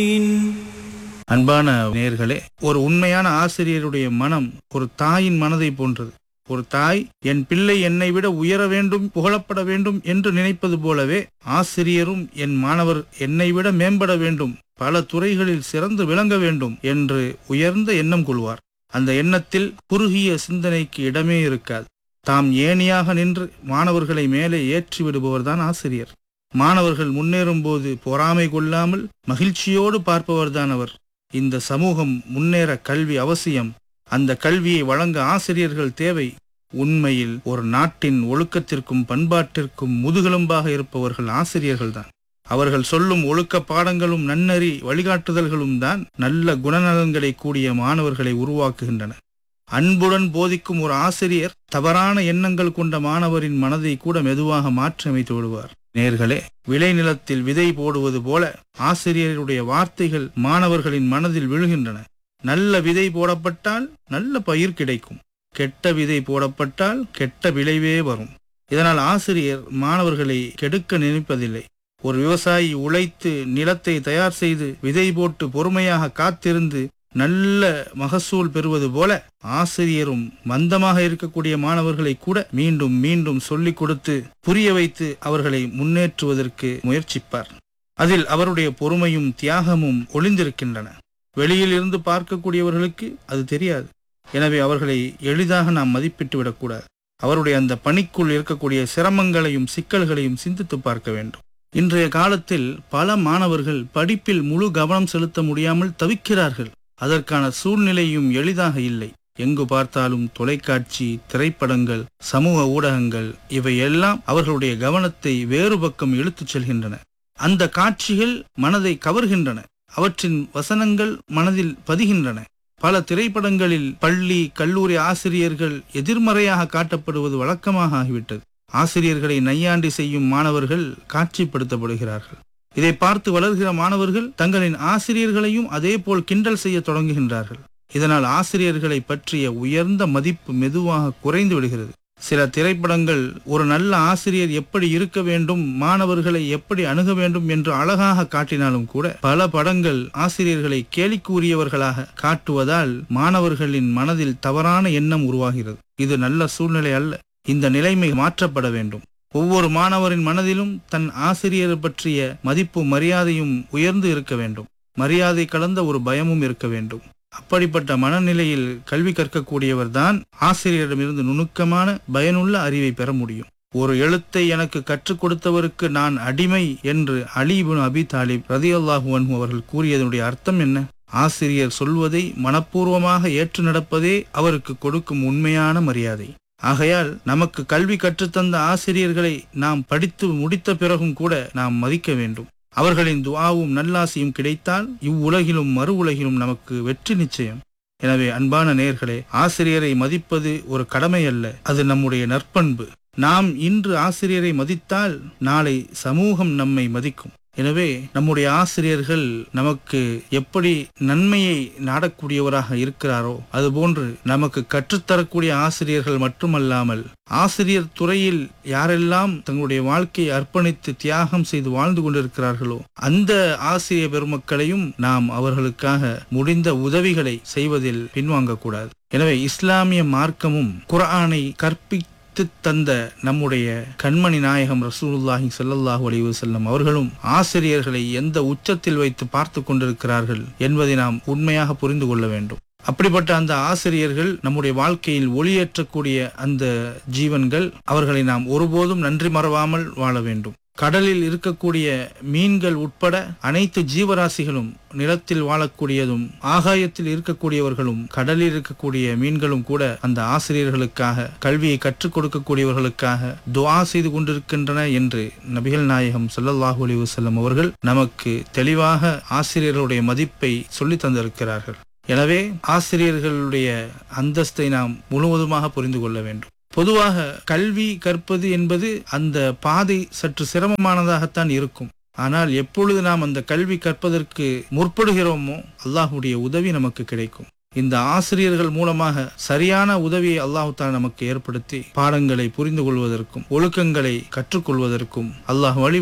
அன்பான நேயர்களே ஒரு உண்மையான ஆசிரியருடைய மனம் ஒரு தாயின் மனதை போன்றது ஒரு தாய் என் பிள்ளை என்னை விட உயர வேண்டும் புகழப்பட வேண்டும் என்று நினைப்பது போலவே ஆசிரியரும் என் மாணவர் என்னை விட மேம்பட வேண்டும் பல துறைகளில் சிறந்து விளங்க வேண்டும் என்று உயர்ந்த எண்ணம் கொள்வார் அந்த எண்ணத்தில் குறுகிய சிந்தனைக்கு இடமே இருக்காது தாம் ஏணியாக நின்று மாணவர்களை மேலே ஏற்றி விடுபவர்தான் ஆசிரியர் மாணவர்கள் முன்னேறும் போது பொறாமை கொள்ளாமல் மகிழ்ச்சியோடு பார்ப்பவர்தான் அவர் இந்த சமூகம் முன்னேற கல்வி அவசியம் அந்த கல்வியை வழங்க ஆசிரியர்கள் தேவை உண்மையில் ஒரு நாட்டின் ஒழுக்கத்திற்கும் பண்பாட்டிற்கும் முதுகெலும்பாக இருப்பவர்கள் ஆசிரியர்கள்தான் அவர்கள் சொல்லும் ஒழுக்க பாடங்களும் நன்னறி வழிகாட்டுதல்களும் தான் நல்ல குணநலன்களை கூடிய மாணவர்களை உருவாக்குகின்றன அன்புடன் போதிக்கும் ஒரு ஆசிரியர் தவறான எண்ணங்கள் கொண்ட மாணவரின் மனதை கூட மெதுவாக மாற்றியமைத்து விடுவார் நேர்களே விளைநிலத்தில் விதை போடுவது போல ஆசிரியருடைய வார்த்தைகள் மாணவர்களின் மனதில் விழுகின்றன நல்ல விதை போடப்பட்டால் நல்ல பயிர் கிடைக்கும் கெட்ட விதை போடப்பட்டால் கெட்ட விளைவே வரும் இதனால் ஆசிரியர் மாணவர்களை கெடுக்க நினைப்பதில்லை ஒரு விவசாயி உழைத்து நிலத்தை தயார் செய்து விதை போட்டு பொறுமையாக காத்திருந்து நல்ல மகசூல் பெறுவது போல ஆசிரியரும் மந்தமாக இருக்கக்கூடிய மாணவர்களை கூட மீண்டும் மீண்டும் சொல்லிக் கொடுத்து புரிய வைத்து அவர்களை முன்னேற்றுவதற்கு முயற்சிப்பார் அதில் அவருடைய பொறுமையும் தியாகமும் ஒளிந்திருக்கின்றன வெளியில் இருந்து பார்க்கக்கூடியவர்களுக்கு அது தெரியாது எனவே அவர்களை எளிதாக நாம் மதிப்பிட்டு விடக்கூடாது அவருடைய அந்த பணிக்குள் இருக்கக்கூடிய சிரமங்களையும் சிக்கல்களையும் சிந்தித்து பார்க்க வேண்டும் இன்றைய காலத்தில் பல மாணவர்கள் படிப்பில் முழு கவனம் செலுத்த முடியாமல் தவிக்கிறார்கள் அதற்கான சூழ்நிலையும் எளிதாக இல்லை எங்கு பார்த்தாலும் தொலைக்காட்சி திரைப்படங்கள் சமூக ஊடகங்கள் இவையெல்லாம் அவர்களுடைய கவனத்தை வேறு பக்கம் இழுத்துச் செல்கின்றன அந்த காட்சிகள் மனதை கவர்கின்றன அவற்றின் வசனங்கள் மனதில் பதிகின்றன பல திரைப்படங்களில் பள்ளி கல்லூரி ஆசிரியர்கள் எதிர்மறையாக காட்டப்படுவது வழக்கமாக ஆகிவிட்டது ஆசிரியர்களை நையாண்டி செய்யும் மாணவர்கள் காட்சிப்படுத்தப்படுகிறார்கள் இதை பார்த்து வளர்கிற மாணவர்கள் தங்களின் ஆசிரியர்களையும் அதே போல் கிண்டல் செய்ய தொடங்குகின்றார்கள் இதனால் ஆசிரியர்களை பற்றிய உயர்ந்த மதிப்பு மெதுவாக குறைந்து விடுகிறது சில திரைப்படங்கள் ஒரு நல்ல ஆசிரியர் எப்படி இருக்க வேண்டும் மாணவர்களை எப்படி அணுக வேண்டும் என்று அழகாக காட்டினாலும் கூட பல படங்கள் ஆசிரியர்களை கேலிக்கூறியவர்களாக காட்டுவதால் மாணவர்களின் மனதில் தவறான எண்ணம் உருவாகிறது இது நல்ல சூழ்நிலை அல்ல இந்த நிலைமை மாற்றப்பட வேண்டும் ஒவ்வொரு மாணவரின் மனதிலும் தன் ஆசிரியர் பற்றிய மதிப்பு மரியாதையும் உயர்ந்து இருக்க வேண்டும் மரியாதை கலந்த ஒரு பயமும் இருக்க வேண்டும் அப்படிப்பட்ட மனநிலையில் கல்வி கற்கக்கூடியவர் தான் ஆசிரியரிடமிருந்து நுணுக்கமான பயனுள்ள அறிவை பெற முடியும் ஒரு எழுத்தை எனக்கு கற்றுக் கொடுத்தவருக்கு நான் அடிமை என்று அலிபுன் அபி தாலிப் ரதியுல்லாஹு அன்ஹு அவர்கள் கூறியதனுடைய அர்த்தம் என்ன ஆசிரியர் சொல்வதை மனப்பூர்வமாக ஏற்று நடப்பதே அவருக்கு கொடுக்கும் உண்மையான மரியாதை ஆகையால் நமக்கு கல்வி கற்றுத்தந்த ஆசிரியர்களை நாம் படித்து முடித்த பிறகும் கூட நாம் மதிக்க வேண்டும் அவர்களின் துவாவும் நல்லாசியும் கிடைத்தால் இவ்வுலகிலும் மறு உலகிலும் நமக்கு வெற்றி நிச்சயம் எனவே அன்பான நேர்களே ஆசிரியரை மதிப்பது ஒரு கடமை அல்ல அது நம்முடைய நற்பண்பு நாம் இன்று ஆசிரியரை மதித்தால் நாளை சமூகம் நம்மை மதிக்கும் எனவே நம்முடைய ஆசிரியர்கள் நமக்கு எப்படி நன்மையை நாடக்கூடியவராக இருக்கிறாரோ அதுபோன்று நமக்கு கற்றுத்தரக்கூடிய ஆசிரியர்கள் மட்டுமல்லாமல் ஆசிரியர் துறையில் யாரெல்லாம் தங்களுடைய வாழ்க்கையை அர்ப்பணித்து தியாகம் செய்து வாழ்ந்து கொண்டிருக்கிறார்களோ அந்த ஆசிரியர் பெருமக்களையும் நாம் அவர்களுக்காக முடிந்த உதவிகளை செய்வதில் பின்வாங்கக்கூடாது எனவே இஸ்லாமிய மார்க்கமும் குர்ஆனை கற்பி தந்த நம்முடைய கண்மணி நாயகம் ரசூலுல்லாஹி ஸல்லல்லாஹு அலைஹி வஸல்லம் அவர்களும் ஆசிரியர்களை எந்த உச்சத்தில் வைத்து பார்த்து கொண்டிருக்கிறார்கள் என்பதை நாம் உண்மையாக புரிந்து கொள்ள வேண்டும் அப்படிப்பட்ட அந்த ஆசிரியர்கள் நம்முடைய வாழ்க்கையில் ஒளியேற்றக்கூடிய அந்த ஜீவன்கள் அவர்களை நாம் ஒருபோதும் நன்றி மறவாமல் வாழ வேண்டும் கடலில் இருக்கக்கூடிய மீன்கள் உட்பட அனைத்து ஜீவராசிகளும் நிலத்தில் வாழக்கூடியதும் ஆகாயத்தில் இருக்கக்கூடியவர்களும் கடலில் இருக்கக்கூடிய மீன்களும் கூட அந்த ஆசிரியர்களுக்காக கல்வியை கற்றுக் கொடுக்கக்கூடியவர்களுக்காக துவா செய்து கொண்டிருக்கின்றன என்று நபிகள் நாயகம் ஸல்லல்லாஹு அலைஹி வஸல்லம் அவர்கள் நமக்கு தெளிவாக ஆசிரியர்களுடைய மதிப்பை சொல்லி தந்திருக்கிறார்கள் எனவே ஆசிரியர்களுடைய அந்தஸ்தை நாம் முழுவதுமாக புரிந்து கொள்ள வேண்டும் பொதுவாக கல்வி கற்பது என்பது அந்த பாதை சற்று சிரமமானதாகத்தான் இருக்கும் ஆனால் எப்பொழுது நாம் அந்த கல்வி கற்பதற்கு முற்படுகிறோமோ அல்லாஹுடைய உதவி நமக்கு கிடைக்கும் இந்த ஆசிரியர்கள் மூலமாக சரியான உதவியை அல்லாஹு தாலா நமக்கு ஏற்படுத்தி பாடங்களை புரிந்து கொள்வதற்கும் ஒழுக்கங்களை கற்றுக்கொள்வதற்கும் அல்லாஹ் வழிவிடுவான்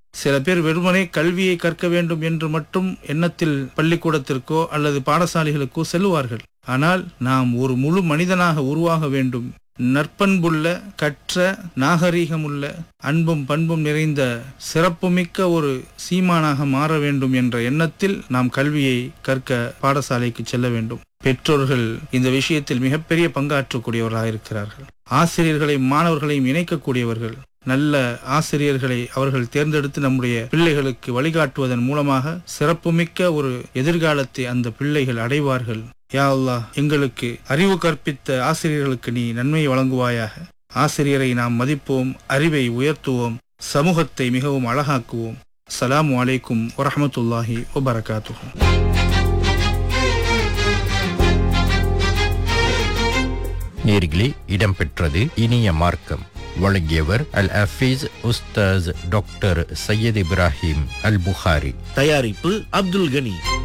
சில பேர் வெறுமனே கல்வியை கற்க வேண்டும் என்று மட்டும் எண்ணத்தில் பள்ளிக்கூடத்திற்கோ அல்லது பாடசாலைகளுக்கோ செல்லுவார்கள் ஆனால் நாம் ஒரு முழு மனிதனாக உருவாக வேண்டும் நற்பண்புள்ள கற்ற நாகரீகமுள்ள அன்பும் பண்பும் நிறைந்த சிறப்புமிக்க ஒரு சீமானாக மாற வேண்டும் என்ற எண்ணத்தில் நாம் கல்வியை கற்க பாடசாலைக்கு செல்ல வேண்டும் பெற்றோர்கள் இந்த விஷயத்தில் மிகப்பெரிய பங்காற்றக்கூடியவர்களாக இருக்கிறார்கள் ஆசிரியர்களை மாணவர்களையும் இணைக்கக்கூடியவர்கள் நல்ல ஆசிரியர்களை அவர்கள் தேர்ந்தெடுத்து நம்முடைய பிள்ளைகளுக்கு வழிகாட்டுவதன் மூலமாக சிறப்புமிக்க ஒரு எதிர்காலத்தை அந்த பிள்ளைகள் அடைவார்கள் யா அல்லாஹ் எங்களுக்கு அறிவு கற்பித்த ஆசிரியர்களுக்கு நீ நன்மை வழங்குவாயாக ஆசிரியரை நாம் மதிப்போம் அறிவை உயர்த்துவோம் சமூகத்தை மிகவும் அழகாக்குவோம் அஸ்ஸலாமு அலைக்கும் வரஹமத்துல்லாஹி வபரகாத்துஹு நேர்களே இடம்பெற்றது இனிய மார்க்கம் வழங்கியவர் அல் அஃபீஸ் உஸ்தாஸ் டாக்டர் சையத் இப்ராஹிம் அல் புகாரி தயாரிப்பு அப்துல் கனி